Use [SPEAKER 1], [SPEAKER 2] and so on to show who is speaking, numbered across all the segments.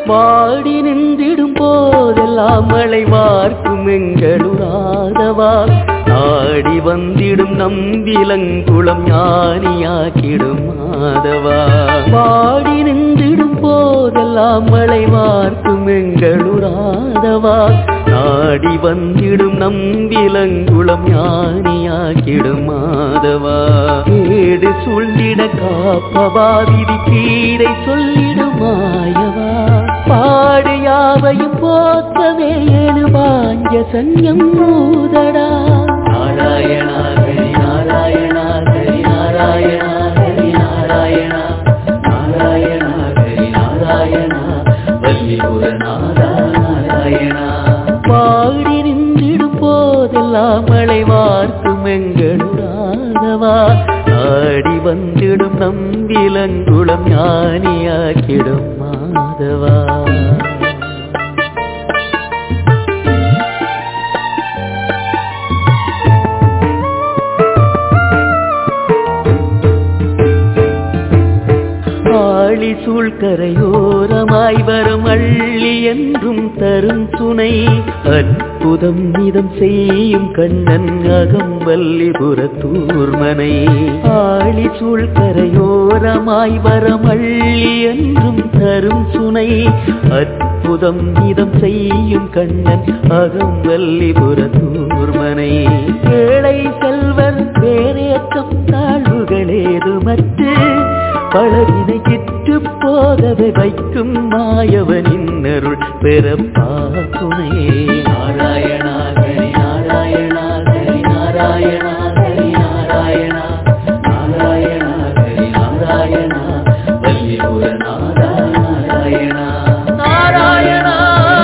[SPEAKER 1] வாடி நின்றிடும் போதெல்லாம் மழை வார்க்கும் எங்களுராதவா நாடி வந்திடும் நம்பிலங்குளம் ஞானியாக்கிடும் மாதவா வாடி நின்றிடும் போதெல்லாம் மழை வார்க்கும் எங்களுராதவா நாடி வந்திடும் நம்பிலங்குளம் ஞானியாக்கிடும் மாதவா ஏடு சூழ்ந்திட காப்பவா விதி கீரை சொல்லிடும் மாயவா பாடு யாவையும் போக்கவே ஏழு வாஞ்ச சன்யம் மூதடா நாராயணா ஹரி நாராயணா ஹரி நாராயணா ஹரி நாராயணா நாராயணா ஹரி நாராயணா வல்லிபுரநாதா நாராயணா பாடி நின்றிடும் போதெல்லாம் மழை வார்க்கும் எங்களுராதவா நாடி வந்திடும் நம்பிலங்குளம் ஞானியாக்கிடும் மாதவா ஆழி சூழ்கரையோரமாய் வரும் அள்ளி என்றும் தரும் துணை அற்புதம் மிதம் செய்யும் கண்ணன் அகம்பல்லிபுரத்தூர்மனை ஆழி சூழ்கரையோரமாய் வரும் அள்ளி என்றும் தரும் சுனை அற்புதம் மிதம் செய்யும் கண்ணன் அகம்பல்லிபுரத்தூர்மனை ஏழை செல்வர் வேறேற்றம் தாழ்வுகளேதுமற்று பழவினை கிட்டு போகவே வைக்கும் மாயவனின் அருள் பெறப்பா துணையே நாராயணா ஹரி நாராயணா ஹரி நாராயணா ஹரி நாராயணா நாராயணா ஹரி நாராயணா வல்லிபுரநாதா நாராயணா நாராயணா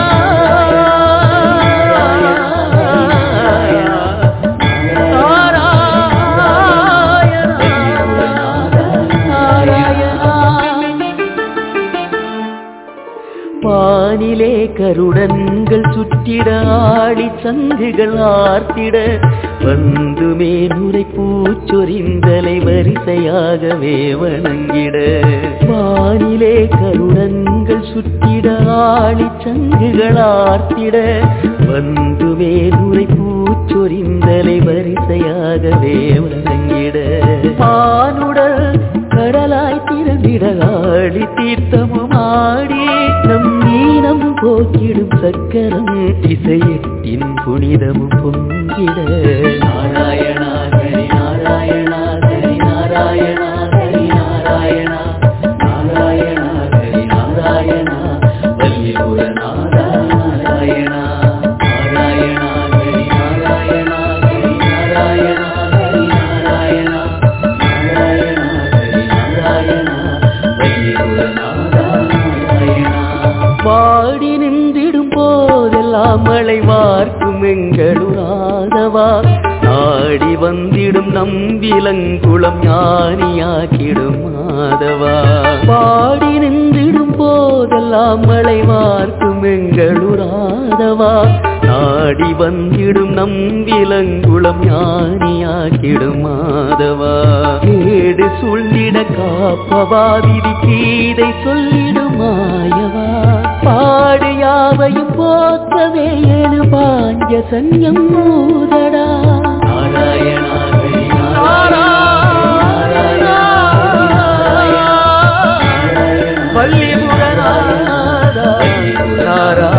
[SPEAKER 1] வானிலே கருடன்கள் சுற்றிட ஆடி சங்குகள் ஆர்த்திட வந்து மேனுரை பூச்சொரிந்தலை வரிசையாகவே வணங்கிட வானிலே கருடன்கள் சுற்றிட ஆடி சங்குகள் ஆர்த்திட வந்து மேனுரை பூச்சொரிந்தலை வரிசையாகவே வணங்கிட பானுடல் கடலாய் திறந்திட ஆடி தீர்த்தமும் ஆடி நம் நீனம் போக்கிடும் சக்கரம் இசையத்தின் புனிதமும் பொங்கிட நாராயணா ஹரி நாராயணா ஹரி நாராயணா ஹரி நாராயணா நாராயணா ஹரி நாராயணா வல்லிபுரநாதா நாராயணா நாராயணா ஹரி நாராயணா ஹரி நாராயணா ஹரி நாராயணா நாராயணா ஹரி நாராயணா வல்லிபுரநாதா நாராயணா பாடி நின்றிடும் போதெல்லாம் மழை வார்க்கும் எங்களுராதவா நாடி வந்திடும் நம்பிலங்குளம் ஞானியாக்கிடும் மாதவா பாடி நின்றிடும் போதெல்லாம் மழை வார்க்கும் எங்களுராதவா நாடி வந்திடும் நம்பிலங்குளம் ஞானியாக்கிடும் மாதவா ஏடு சூழ்ந்திட காப்பவா விதி கீதை சொல்லிடும் மாயவா பாடு யாவையும் போக்கவே ஏழு பாஞ்ச சன்யம் மூதடா நாராயணா ஹரி நாராயணா வல்லிபுரநாதா நாராயணா